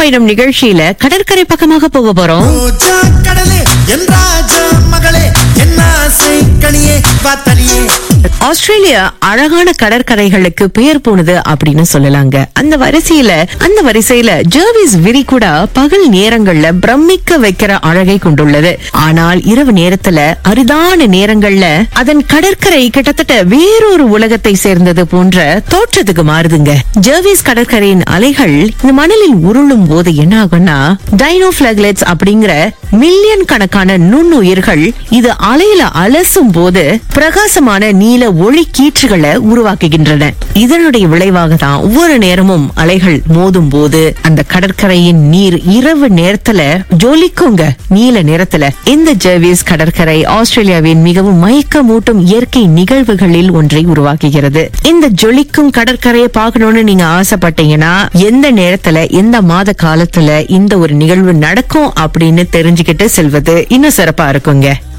பயணம் நிகழ்ச்சியில கடற்கரை பக்கமாக போக போறோம் ரோஜா கடலே என் ராஜா மகளே என் ஆசை கனியே வாத்தனியே ஆஸ்திரேலியா அழகான கடற்கரைகளுக்கு பெயர் போனது அப்படின்னு சொல்லலாங்க அந்த வரிசையில அந்த வரிசையில ஜெர்விஸ் விரிகுடா பகல் நேரங்கள்ல பிரமிக்க வைக்கிற அழகை கொண்டுள்ளது ஆனால் இரவு நேரத்துல அரிதான நேரங்கள்ல அதன் கடற்கரை கிட்டத்தட்ட வேறொரு உலகத்தை சேர்ந்தது போன்ற தோற்றத்துக்கு மாறுதுங்க ஜெர்விஸ் கடற்கரையின் அலைகள் இந்த மணலில் உருளும் போது என்ன ஆகும்னா டைனோபிளக்லெட்ஸ் அப்படிங்கிற மில்லியன் கணக்கான நுண்ணுயிர்கள் இது அலையில அலசும் போது பிரகாசமான நீல ஒளி கீற்றுகளை உருவாக்குகின்றன இதனுடைய விளைவாக தான் ஒவ்வொரு நேரமும் அலைகள் மோதும் போது அந்த கடற்கரையின் நீர் இரவு நேரத்துல ஜொலிக்குங்க நீல நிறத்துல இந்த ஜெர்விஸ் கடற்கரை ஆஸ்திரேலியாவின் மிகவும் மயக்கமூட்டும் இயற்கை நிகழ்வுகளில் ஒன்றை உருவாக்குகிறது இந்த ஜொலிக்கும் கடற்கரையை பார்க்கணும்னு நீங்க ஆசைப்பட்டீங்கன்னா எந்த நேரத்துல எந்த மாத காலத்துல இந்த ஒரு நிகழ்வு நடக்கும் அப்படின்னு தெரிஞ்சுக்கிட்டு செல்வது இன்னும் சிறப்பா இருக்குங்க